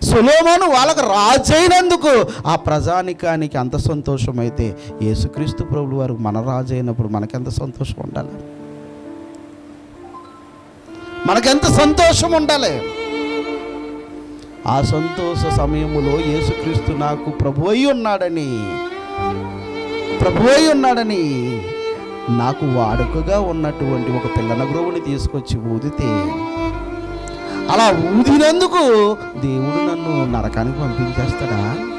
సులోమాను వాళ్ళకు రాజైనందుకు ఆ ప్రజానికానికి అంత సంతోషం అయితే యేసుక్రీస్తు ప్రభులు వారు మన రాజు అయినప్పుడు మనకెంత సంతోషం ఉండాలి మనకెంత సంతోషం ఉండాలి ఆ సంతోష సమయములో యేసుక్రీస్తు నాకు ప్రభు అయి ఉన్నాడని ప్రభు అయి ఉన్నాడని నాకు వాడుకగా ఉన్నటువంటి ఒక పిల్లన గ్రోవుని తీసుకొచ్చి ఊదితే అలా ఊదినందుకు దేవుడు నన్ను నరకానికి పంపించేస్తాడా